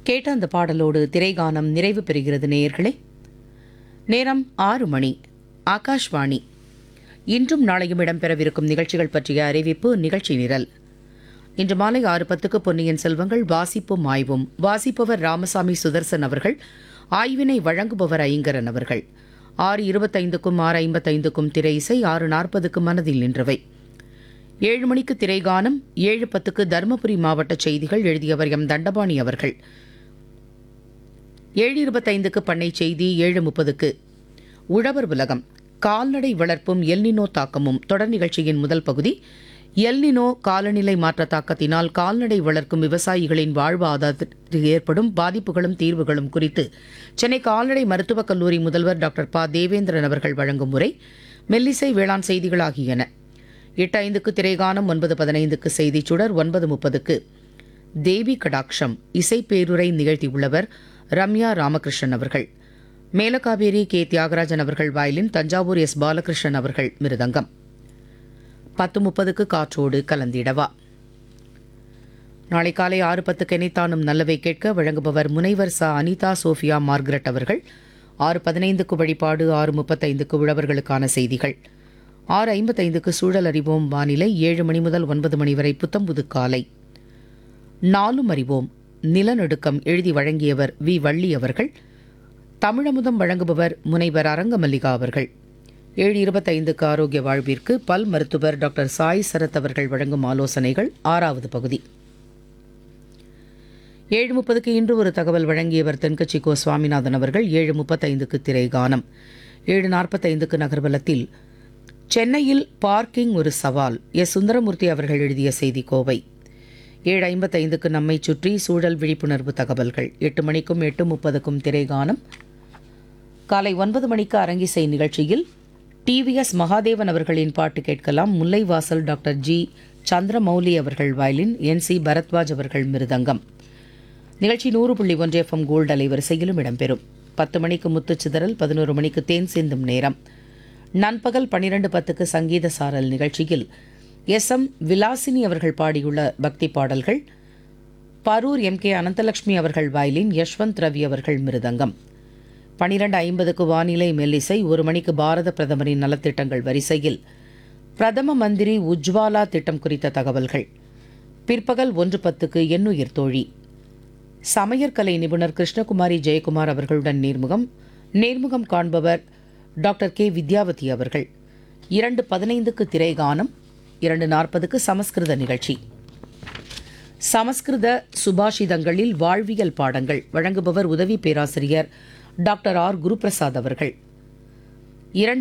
கேட்ட அந்த பாடலோடு திரைகானம் நிறைவு பெறுகிறது நேயர்களே நேரம் ஆறு மணி ஆகாஷ்வாணி இன்றும் நாளையும் இடம்பெறவிருக்கும் நிகழ்ச்சிகள் பற்றிய அறிவிப்பு நிகழ்ச்சி நிரல் இன்று மாலை ஆறு பத்துக்கு பொன்னியின் செல்வங்கள் வாசிப்பும் ஆய்வும் வாசிப்பவர் ராமசாமி சுதர்சன் அவர்கள் ஆய்வினை வழங்குபவர் ஐங்கரன் அவர்கள் ஆறு இருபத்தைந்துக்கும் ஆறு ஐம்பத்தைந்துக்கும் திரை இசை ஆறு நாற்பதுக்கு மனதில் நின்றவை ஏழு மணிக்கு திரைகானம் ஏழு பத்துக்கு தருமபுரி மாவட்ட செய்திகள் எழுதியவர் எம் தண்டபாணி அவர்கள் ஏழு இருபத்தைந்துக்கு பண்ணை செய்தி ஏழு முப்பதுக்கு உழவர் உலகம் கால்நடை வளர்ப்பும் எல்னினோ தாக்கமும் தொடர் நிகழ்ச்சியின் முதல் பகுதி எல்னினோ காலநிலை மாற்ற தாக்கத்தினால் கால்நடை வளர்க்கும் விவசாயிகளின் வாழ்வாதாரத்திற்கு ஏற்படும் பாதிப்புகளும் தீர்வுகளும் குறித்து சென்னை கால்நடை மருத்துவக் கல்லூரி முதல்வர் டாக்டர் ப தேவேந்திரன் அவர்கள் வழங்கும் முறை மெல்லிசை வேளாண் செய்திகள் ஆகியன எட்டு ஐந்துக்கு திரைகானம் ஒன்பது பதினைந்துக்கு செய்திச் சுடர் ஒன்பது முப்பதுக்கு தேவி கடாட்சம் இசைப்பேருரை நிகழ்த்தியுள்ளவர் ரம்யா ராமகிருஷ்ணன் அவர்கள் மேலகாவேரி கே தியாகராஜன் அவர்கள் வயலின் தஞ்சாவூர் எஸ் பாலகிருஷ்ணன் அவர்கள் மிருதங்கம் பத்து முப்பதுக்கு காற்றோடு கலந்திடவா நாளை காலை ஆறு பத்துக்கு எனைத்தானும் நல்லவை கேட்க வழங்குபவர் முனைவர் ச அனிதா சோஃபியா மார்கரெட் அவர்கள் ஆறு பதினைந்துக்கு வழிபாடு ஆறு முப்பத்தைந்துக்கு உழவர்களுக்கான செய்திகள் ஆறு ஐம்பத்தைந்துக்கு சூழல் அறிவோம் வானிலை ஏழு மணி முதல் ஒன்பது மணி வரை புத்தம்புது காலை நாலும் அறிவோம் நிலநடுக்கம் எழுதி வழங்கியவர் வி வள்ளி அவர்கள் தமிழமுதம் வழங்குபவர் முனைவர் அரங்கமல்லிகா அவர்கள் ஏழு இருபத்தைந்துக்கு ஆரோக்கிய வாழ்விற்கு பல் மருத்துவர் டாக்டர் சாய் சரத் அவர்கள் வழங்கும் ஆலோசனைகள் ஆறாவது பகுதி ஏழு முப்பதுக்கு இன்று ஒரு தகவல் வழங்கியவர் தென்கட்சி கோ சுவாமிநாதன் அவர்கள் ஏழு முப்பத்தைந்துக்கு திரை கானம் ஏழு நாற்பத்தைந்துக்கு நகர்வலத்தில் சென்னையில் பார்க்கிங் ஒரு சவால் எஸ் சுந்தரமூர்த்தி அவர்கள் எழுதிய செய்தி கோவை ஏழு ஐம்பத்தைந்துக்கு நம்மை சுற்றி சூழல் விழிப்புணர்வு தகவல்கள் எட்டு மணிக்கும் எட்டு முப்பதுக்கும் திரைகானம் காலை ஒன்பது மணிக்கு அரங்கிசை நிகழ்ச்சியில் டிவிஎஸ் மகாதேவன் அவர்களின் பாட்டு கேட்கலாம் முல்லைவாசல் டாக்டர் ஜி சந்திரமௌலி அவர்கள் வயலின் என் சி பரத்வாஜ் அவர்கள் மிருதங்கம் நிகழ்ச்சி நூறு புள்ளி ஒன்று எஃப்எம் கோல்டு அலைவரிசையிலும் இடம்பெறும் பத்து மணிக்கு முத்துச்சிதறல் பதினோரு மணிக்கு தேன் சிந்தும் நேரம் நண்பகல் பன்னிரண்டு பத்துக்கு சங்கீத சாரல் நிகழ்ச்சியில் எஸ் எம் விலாசினி அவர்கள் பாடியுள்ள பக்தி பாடல்கள் பரூர் எம் கே அனந்தலட்சுமி அவர்கள் வயலின் யஷ்வந்த் ரவி அவர்கள் மிருதங்கம் பனிரெண்டு ஐம்பதுக்கு வானிலை மெல்லிசை ஒரு மணிக்கு பாரத பிரதமரின் நலத்திட்டங்கள் வரிசையில் பிரதம மந்திரி உஜ்வாலா திட்டம் குறித்த தகவல்கள் பிற்பகல் ஒன்று பத்துக்கு எண்ணுயிர் தோழி சமையற்கலை நிபுணர் கிருஷ்ணகுமாரி ஜெயக்குமார் அவர்களுடன் நேர்முகம் நேர்முகம் காண்பவர் டாக்டர் கே வித்யாவதி அவர்கள் இரண்டு பதினைந்துக்கு திரைகானம் இரண்டு நாற்பதுக்கு சமஸ்கிருத நிகழ்ச்சி சமஸ்கிருத சுபாஷிதங்களில் வாழ்வியல் பாடங்கள் வழங்குபவர் உதவி பேராசிரியர் டாக்டர் ஆர் குருபிரசாத் அவர்கள் இரண்டு